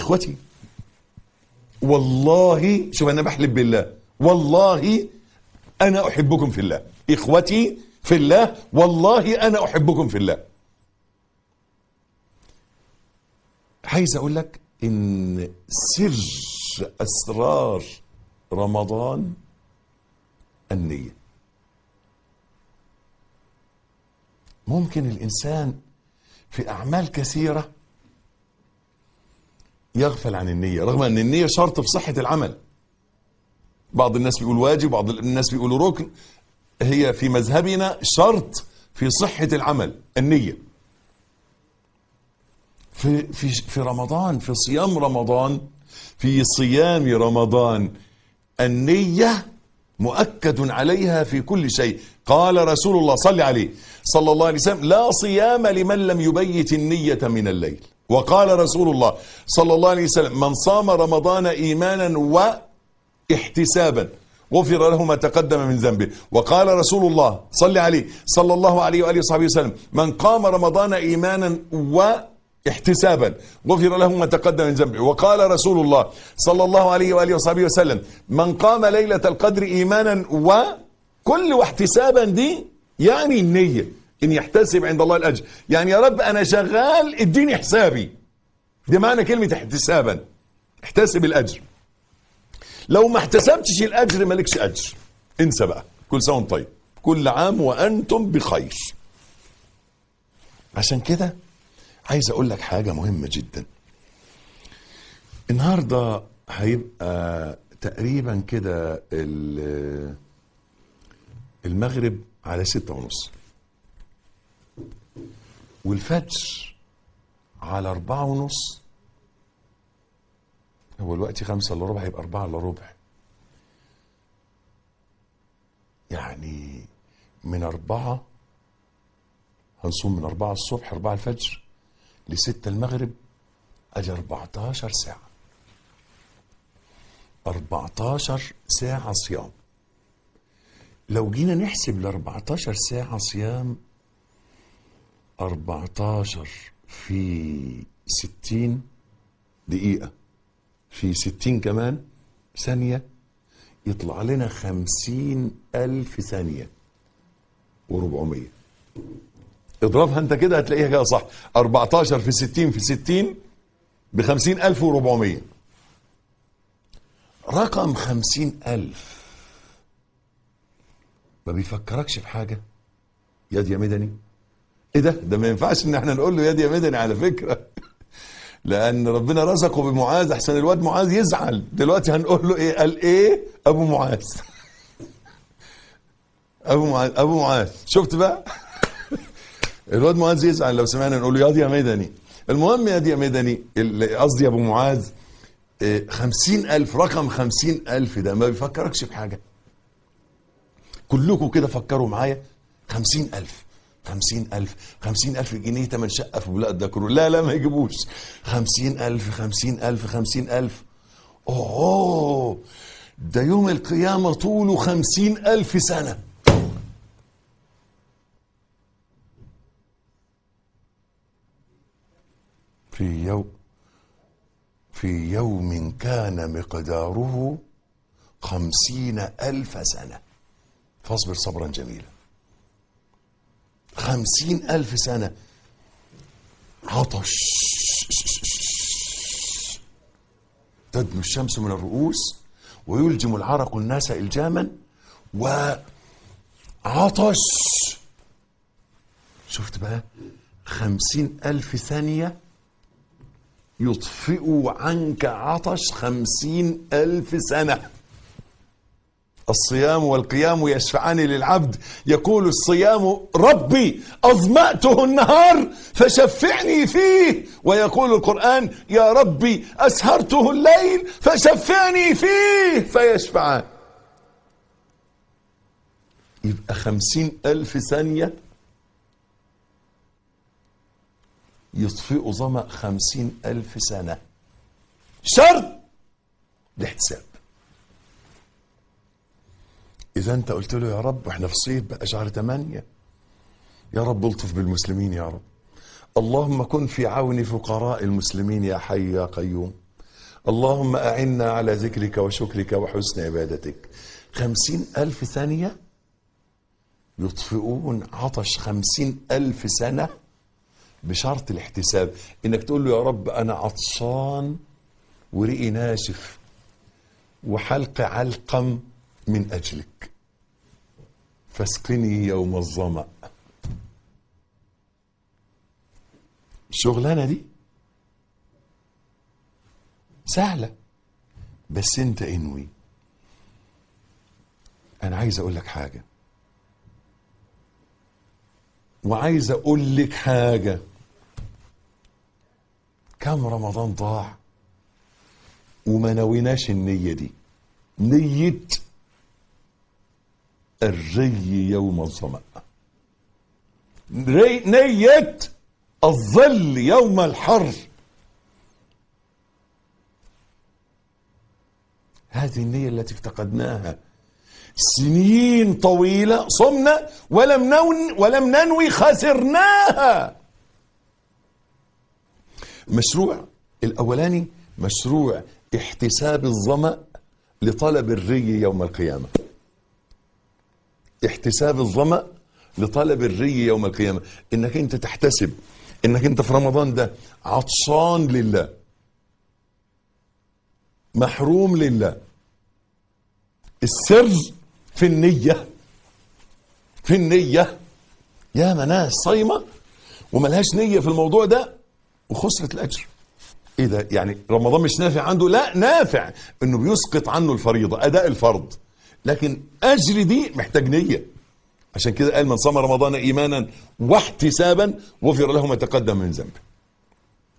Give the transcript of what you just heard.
اخوتي والله شوف انا بحلف بالله والله انا احبكم في الله اخوتي في الله والله انا احبكم في الله عايز اقول لك ان سر اسرار رمضان النيه ممكن الانسان في اعمال كثيره يغفل عن النيه رغم ان النيه شرط في صحه العمل بعض الناس بيقول واجب بعض الناس بيقولوا ركن هي في مذهبنا شرط في صحه العمل النيه في في في رمضان في صيام رمضان في صيام رمضان النية مؤكد عليها في كل شيء قال رسول الله صلى عليه صلى الله عليه وسلم لا صيام لمن لم يبيت النية من الليل وقال رسول الله صلى الله عليه وسلم من صام رمضان إيمانا واحتسابا غفر له ما تقدم من ذنبه وقال رسول الله صلى عليه صلى الله عليه وآله وصحبه وسلم من قام رمضان إيمانا و احتسابا غفر له ما تقدم من ذنبه وقال رسول الله صلى الله عليه واله وصحبه وسلم من قام ليله القدر ايمانا وكل واحتسابا دي يعني النيه ان يحتسب عند الله الاجر يعني يا رب انا شغال اديني حسابي ده معنى كلمه احتسابا احتسب الاجر لو ما احتسبتش الاجر مالكش اجر انسى بقى كل سنه وانت طيب كل عام وانتم بخير عشان كده عايز اقول لك حاجة مهمة جدا النهاردة هيبقى تقريبا كده ال- المغرب على ستة ونص والفجر على أربعة ونص هو الوقت خمسة إلا ربع هيبقى أربعة إلا ربع يعني من أربعة هنصوم من أربعة الصبح أربعة الفجر لستة المغرب أجي 14 ساعة 14 ساعة صيام لو جينا نحسب ال 14 ساعة صيام 14 في 60 دقيقة في 60 كمان ثانية يطلع لنا 50 ألف ثانية و400 اضربها انت كده هتلاقيها كده صح 14 في 60 في 60 ب 50400 رقم 50000 ما بيفكركش بحاجه ياد يا مدني ايه ده ده ما ينفعش ان احنا نقول له ياد يا مدني على فكره لان ربنا رزقه بمعاذ احسن الواد معاذ يزعل دلوقتي هنقول له ايه قال ايه ابو معاذ ابو معاذ ابو معاذ شفت بقى الواد معاذ يزعل لو سمعنا نقول له ياض يا مدني المهم يا دي يا مدني ال- قصدي يا ابو معاذ إيه، خمسين ألف رقم خمسين ألف ده ما بيفكركش بحاجة كلكم كده فكروا معايا خمسين ألف خمسين ألف خمسين ألف جنيه تمن شقة في بلاد ده كله لا لا ما يجيبوش خمسين ألف خمسين ألف خمسين ألف أوه ده يوم القيامة طوله خمسين ألف سنة في يوم في يوم كان مقداره خمسين ألف سنة فاصبر صبرا جميلا خمسين ألف سنة عطش تدنو الشمس من الرؤوس ويلجم العرق الناس إلجاما وعطش شفت بقى خمسين ألف ثانية يطفئ عنك عطش خمسين ألف سنة الصيام والقيام يشفعان للعبد يقول الصيام ربي أظمأته النهار فشفعني فيه ويقول القرآن يا ربي أسهرته الليل فشفعني فيه فيشفعان يبقى خمسين ألف ثانية يطفئ ظمأ خمسين ألف سنة شرط الاحتساب إذا أنت قلت له يا رب إحنا في صيف بقى شهر ثمانية يا رب الطف بالمسلمين يا رب اللهم كن في عون فقراء المسلمين يا حي يا قيوم اللهم أعنا على ذكرك وشكرك وحسن عبادتك خمسين ألف ثانية يطفئون عطش خمسين ألف سنة بشرط الاحتساب إنك تقول له يا رب أنا عطشان ورئي ناشف وحلق علقم من أجلك فاسقني يوم الظمأ الشغلانة دي سهلة بس انت انوي انا عايز اقول لك حاجة وعايز اقول لك حاجة كم رمضان ضاع وما نويناش النية دي نية الري يوم الظمأ ري- نية الظل يوم الحر هذه النية التي افتقدناها سنين طويلة صمنا ولم نون ولم ننوي خسرناها مشروع الأولاني مشروع احتساب الظمأ لطلب الري يوم القيامة احتساب الظمأ لطلب الري يوم القيامة انك انت تحتسب انك انت في رمضان ده عطشان لله محروم لله السر في النية في النية يا ناس صايمة وملهاش نية في الموضوع ده وخسرت الأجر ايه ده يعني رمضان مش نافع عنده لا نافع انه بيسقط عنه الفريضة اداء الفرض لكن اجر دي محتاج نية عشان كده قال من صام رمضان ايمانا واحتسابا غفر له ما تقدم من ذنبه